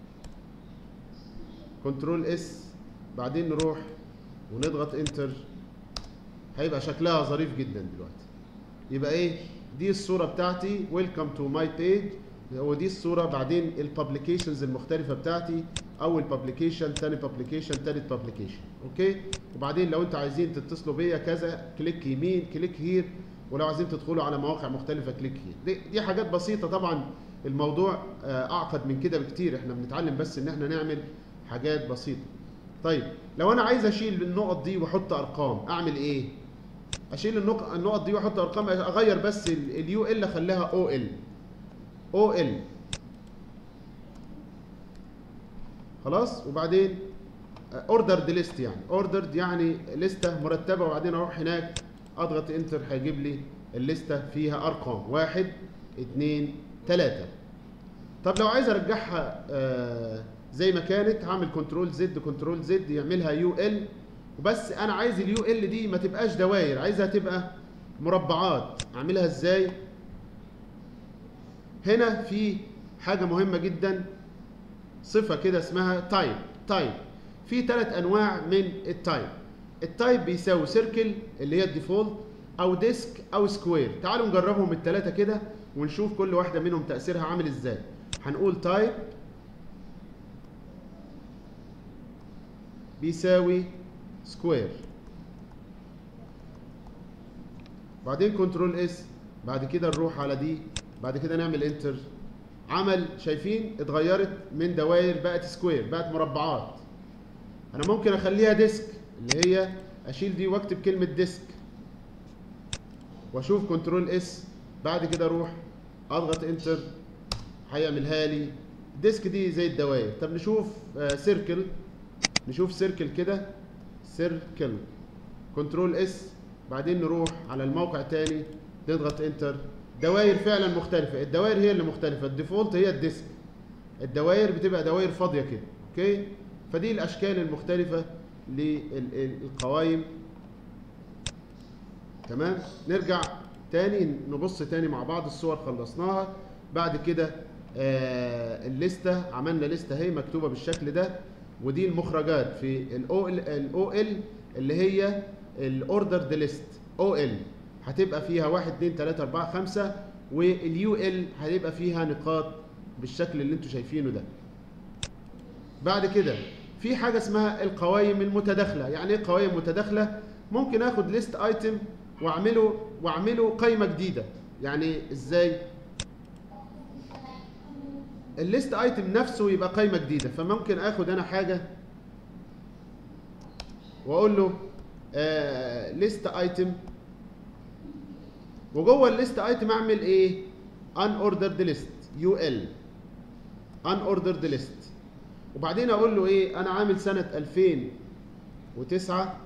كنترول اس بعدين نروح ونضغط انتر هيبقى شكلها ظريف جدا دلوقتي يبقى ايه دي الصوره بتاعتي ويلكم تو ماي بيج هو دي الصوره بعدين الببليكيشنز المختلفه بتاعتي اول ببليكيشن تاني ببليكيشن تالت ببليكيشن اوكي وبعدين لو انتوا عايزين تتصلوا بيا كذا كليك يمين كليك هير ولو عايزين تدخلوا على مواقع مختلفه كليك هير دي, دي حاجات بسيطه طبعا الموضوع آه، اعقد من كده بكتير احنا بنتعلم بس ان احنا نعمل حاجات بسيطه طيب لو انا عايز اشيل النقط دي واحط ارقام اعمل ايه اشيل النق- النقط دي واحط ارقام اغير بس اليو ال اخليها او ال او ال خلاص وبعدين اوردرد ليست يعني اوردرد يعني لسته مرتبه وبعدين اروح هناك اضغط انتر هيجيب لي الليسته فيها ارقام واحد اتنين تلاته طب لو عايز ارجعها آه زي ما كانت هعمل كنترول زد كنترول زد يعملها يو ال وبس انا عايز اليو ال دي ما تبقاش دواير عايزها تبقى مربعات اعملها ازاي هنا في حاجه مهمه جدا صفه كده اسمها تايب تايب في ثلاث انواع من التايب التايب بيساوي سيركل اللي هي الديفولت او ديسك او سكوير تعالوا نجربهم الثلاثه كده ونشوف كل واحده منهم تاثيرها عامل ازاي هنقول تايب بيساوي سكوير بعدين كنترول اس بعد كده نروح على دي بعد كده نعمل انتر عمل شايفين اتغيرت من دوائر بقت سكوير بقت مربعات انا ممكن اخليها ديسك اللي هي اشيل دي واكتب كلمه ديسك واشوف كنترول اس بعد كده اروح اضغط انتر هيعملها لي ديسك دي زي الدوائر طب نشوف آه سيركل نشوف سيركل كده سيركل كنترول اس بعدين نروح على الموقع تاني نضغط انتر دوائر فعلا مختلفة الدوائر هي اللي مختلفة الديفولت هي الديسك الدوائر بتبقى دوائر فاضية كده اوكي فدي الاشكال المختلفة للقوائم تمام نرجع تاني نبص تاني مع بعض الصور خلصناها بعد كده آه الليستة عملنا لستة اهي مكتوبة بالشكل ده ودي المخرجات في الاو ال الاو ال اللي هي الاوردرد ليست او ال هتبقى فيها 1 2 3 4 5 واليو ال هيبقى فيها نقاط بالشكل اللي انتم شايفينه ده بعد كده في حاجه اسمها القوائم المتداخله يعني ايه قوائم متداخله ممكن اخد ليست ايتم واعمله واعمله قائمه جديده يعني ازاي الليست ايتم نفسه يبقى قائمه جديده فممكن اخد انا حاجه واقول له ليست ايتم وجوه الليست ايتم اعمل ايه ان اوردرد ليست يو ال ان اوردرد ليست وبعدين اقول له ايه انا عامل سنه 2009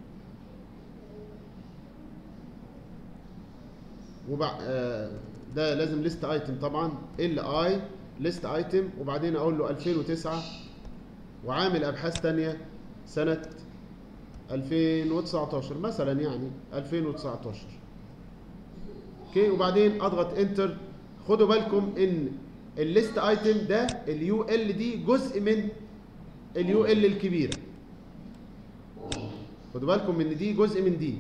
وبع... آه ده لازم ليست ايتم طبعا ال اي ليست ايتم وبعدين اقول له 2009 وعامل ابحاث تانية سنه 2019 مثلا يعني 2019 اوكي وبعدين اضغط انتر خدوا بالكم ان الليست ايتم ده اليو ال دي جزء من اليو ال الكبيره خدوا بالكم ان دي جزء من دي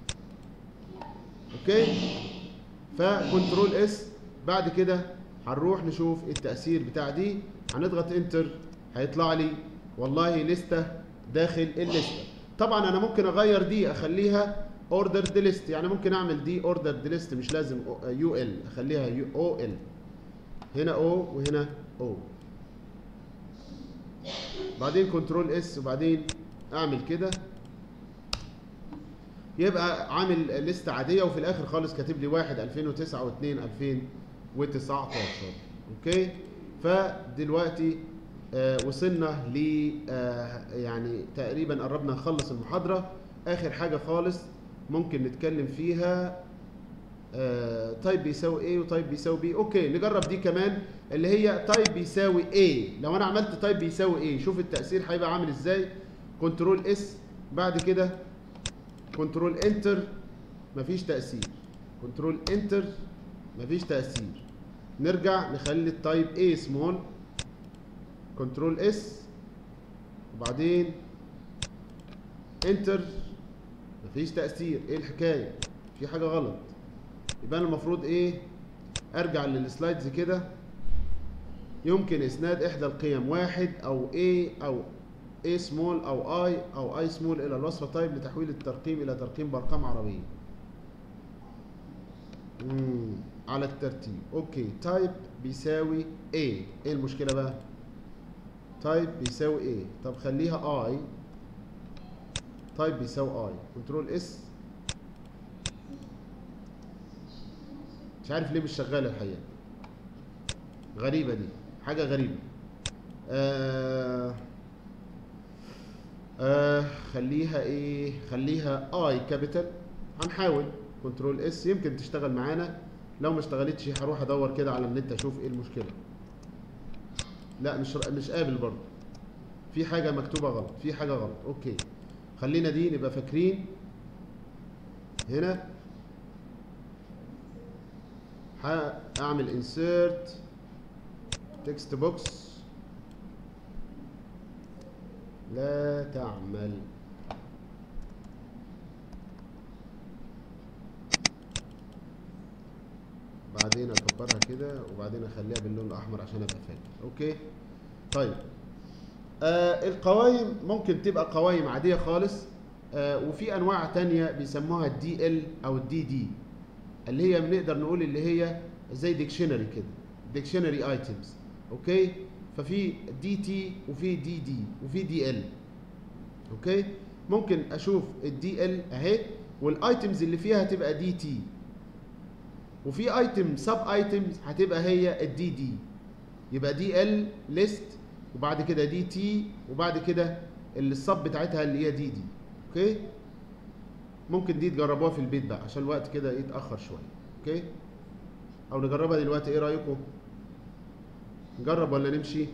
اوكي فكنترول اس بعد كده هنروح نشوف التاثير بتاع دي هنضغط انتر هيطلع لي والله لسته داخل الليسته طبعا انا ممكن اغير دي اخليها اوردرد ليست يعني ممكن اعمل دي اوردرد ليست مش لازم يو ال اخليها يو او ال هنا او وهنا او بعدين كنترول اس وبعدين اعمل كده يبقى عامل ليست عاديه وفي الاخر خالص كاتب لي 1 2009 و2 2019 اوكي فدلوقتي آه وصلنا ل آه يعني تقريبا قربنا نخلص المحاضره اخر حاجه خالص ممكن نتكلم فيها آه تايب بيساوي ايه وتايب بيساوي بي اوكي نجرب دي كمان اللي هي تايب بيساوي ايه لو انا عملت تايب بيساوي ايه شوف التاثير هيبقى عامل ازاي كنترول اس بعد كده كنترول انتر مفيش تاثير كنترول انتر مفيش تاثير نرجع نخلي التايب ايه سمول كنترول اس وبعدين انتر مفيش تأثير ايه الحكاية في حاجة غلط يبقى انا المفروض ايه ارجع للسلايدز كده يمكن اسناد احدى القيم واحد او A او A سمول او I او I سمول الى الوصفة تايب لتحويل الترقيم الى ترقيم بارقام عربية مم. على الترتيب اوكي تايب بيساوي A ايه المشكلة بقى تايب بيساوي ايه طب خليها اي تايب بيساوي اي كنترول اس مش عارف ليه مش شغاله الحقيقه غريبه دي حاجه غريبه آه آه خليها ايه خليها اي كابيتال هنحاول كنترول اس يمكن تشتغل معانا لو ما اشتغلتش هروح ادور كده على النت اشوف ايه المشكله لا مش مش قابل برضه في حاجه مكتوبه غلط في حاجه غلط اوكي خلينا دي نبقى فاكرين هنا هعمل انسيرت تكست بوكس لا تعمل بعدين اكبرها كده وبعدين اخليها باللون الاحمر عشان ابقى فاكر اوكي طيب آه القوائم ممكن تبقى قوائم عاديه خالص آه وفي انواع تانية بيسموها الدي ال او الدي دي اللي هي بنقدر نقول اللي هي زي ديكشنري كده ديكشنري ايتمز اوكي ففي دي تي وفي دي دي وفي دي ال اوكي ممكن اشوف الدي ال اهي والايتمز اللي فيها هتبقى دي تي وفي ايتم سب ايتمز هتبقى هي الدي دي يبقى دي ال ليست وبعد كده دي تي وبعد كده السب بتاعتها اللي هي دي دي اوكي ممكن دي تجربوها في البيت بقى عشان الوقت كده يتاخر شويه اوكي او نجربها دلوقتي ايه رايكم نجرب ولا نمشي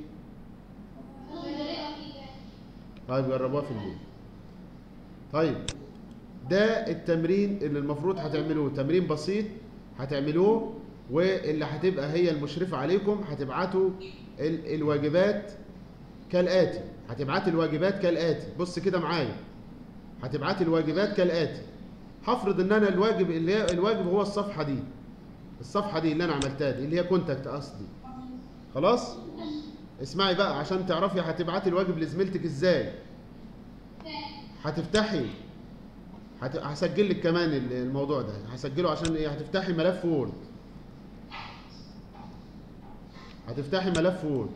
طيب جربوها في البيت طيب ده التمرين اللي المفروض هتعملوه تمرين بسيط هتعملوه واللي هتبقى هي المشرفة عليكم هتبعتوا ال الواجبات كالآتي هتبعت الواجبات كالآتي بص كده معايا هتبعت الواجبات كالآتي هفرض ان انا الواجب اللي هي الواجب هو الصفحة دي الصفحة دي اللي انا عملتها دي اللي هي كونتاكت قصدي خلاص اسمعي بقى عشان تعرفي هتبعتي الواجب لزميلتك ازاي هتفتحي هت... هسجل لك كمان الموضوع ده هسجله عشان ايه هتفتحي ملف وورد هتفتحي ملف وورد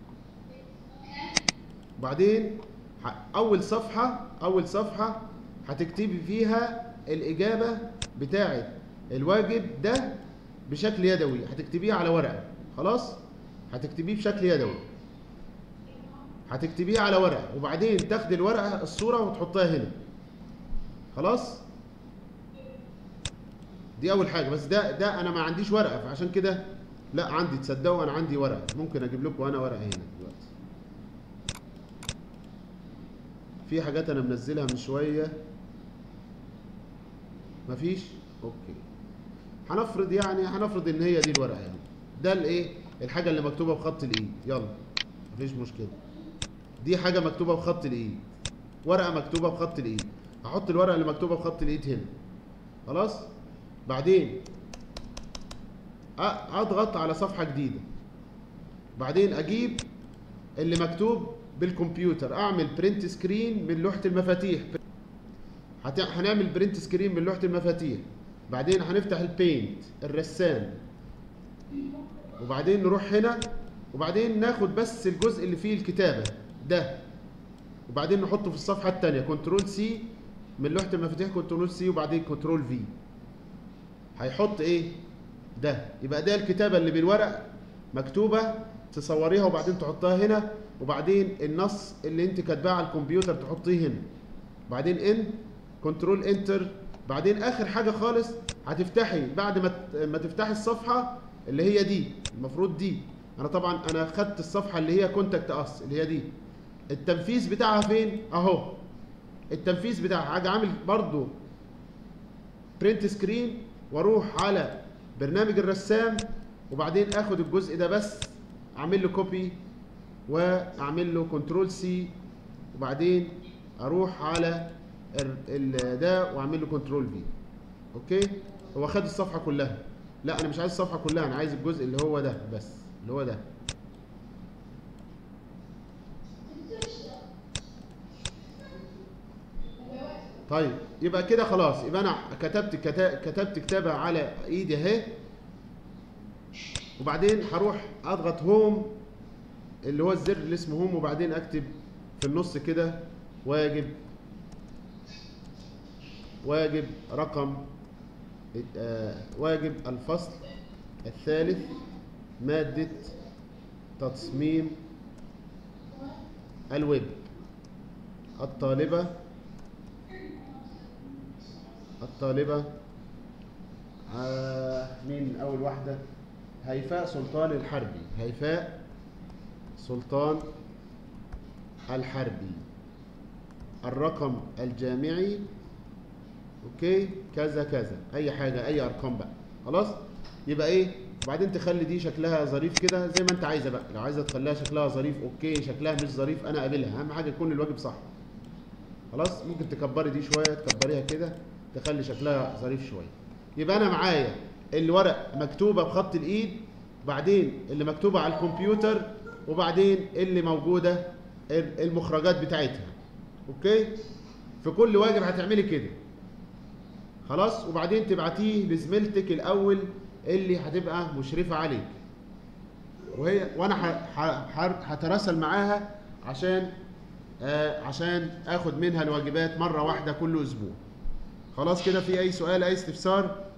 بعدين اول صفحه اول صفحه هتكتبي فيها الاجابه بتاعه الواجب ده بشكل يدوي هتكتبيه على ورقه خلاص هتكتبيه بشكل يدوي هتكتبيه على ورقه وبعدين تاخدي الورقه الصوره وتحطها هنا خلاص دي اول حاجه بس ده ده انا ما عنديش ورقه فعشان كده لا عندي تصدقوا انا عندي ورقه ممكن اجيب لكم انا ورقه هنا دلوقتي في حاجات انا منزلها من شويه مفيش اوكي هنفرض يعني هنفرض ان هي دي الورقه يعني ده الايه الحاجه اللي مكتوبه بخط الايد يلا مفيش مشكله دي حاجه مكتوبه بخط الايد ورقه مكتوبه بخط الايد هحط الورقه اللي مكتوبه بخط الايد هنا خلاص بعدين اضغط على صفحه جديده بعدين اجيب اللي مكتوب بالكمبيوتر اعمل برنت سكرين من لوحه المفاتيح هت... هنعمل برنت سكرين من لوحه المفاتيح بعدين هنفتح البينت الرسام وبعدين نروح هنا وبعدين ناخد بس الجزء اللي فيه الكتابه ده وبعدين نحطه في الصفحه الثانيه كنترول سي من لوحه المفاتيح كنترول سي وبعدين كنترول في هيحط ايه ده يبقى ده الكتابه اللي بالورق مكتوبه تصوريها وبعدين تحطها هنا وبعدين النص اللي انت كاتباه على الكمبيوتر تحطيه هنا بعدين ان كنترول انتر بعدين اخر حاجه خالص هتفتحي بعد ما ما تفتحي الصفحه اللي هي دي المفروض دي انا طبعا انا خدت الصفحه اللي هي كونتاكت اس اللي هي دي التنفيذ بتاعها فين اهو التنفيذ بتاعها حاجه عامل برضو برنت سكرين واروح على برنامج الرسام وبعدين اخد الجزء ده بس اعمل له كوبي واعمل له كنترول سي وبعدين اروح على ده واعمل له كنترول في اوكي هو خد الصفحه كلها لا انا مش عايز الصفحه كلها انا عايز الجزء اللي هو ده بس اللي هو ده طيب يبقى كده خلاص يبقى انا كتبت كتبت كتابه على ايدي اهي وبعدين هروح اضغط هوم اللي هو الزر اللي اسمه هوم وبعدين اكتب في النص كده واجب واجب رقم آه، واجب الفصل الثالث مادة تصميم الويب الطالبة الطالبة آه مين أول واحدة هيفاء سلطان الحربي هيفاء سلطان الحربي الرقم الجامعي اوكي كذا كذا اي حاجه اي ارقام بقى خلاص يبقى ايه وبعدين تخلي دي شكلها ظريف كده زي ما انت عايزه بقى لو عايزه تخليها شكلها ظريف اوكي شكلها مش ظريف انا قابلها اهم حاجه يكون الواجب صح خلاص ممكن تكبري دي شويه تكبريها كده تخلي شكلها ظريف شويه يبقى انا معايا الورق مكتوبه بخط الايد بعدين اللي مكتوبه على الكمبيوتر وبعدين اللي موجوده المخرجات بتاعتها اوكي في كل واجب هتعملي كده خلاص وبعدين تبعتيه لزميلتك الاول اللي هتبقى مشرفه عليك وهي وانا ح- ح- هتراسل معاها عشان آه عشان اخد منها الواجبات مره واحده كل اسبوع خلاص كده في اي سؤال اي استفسار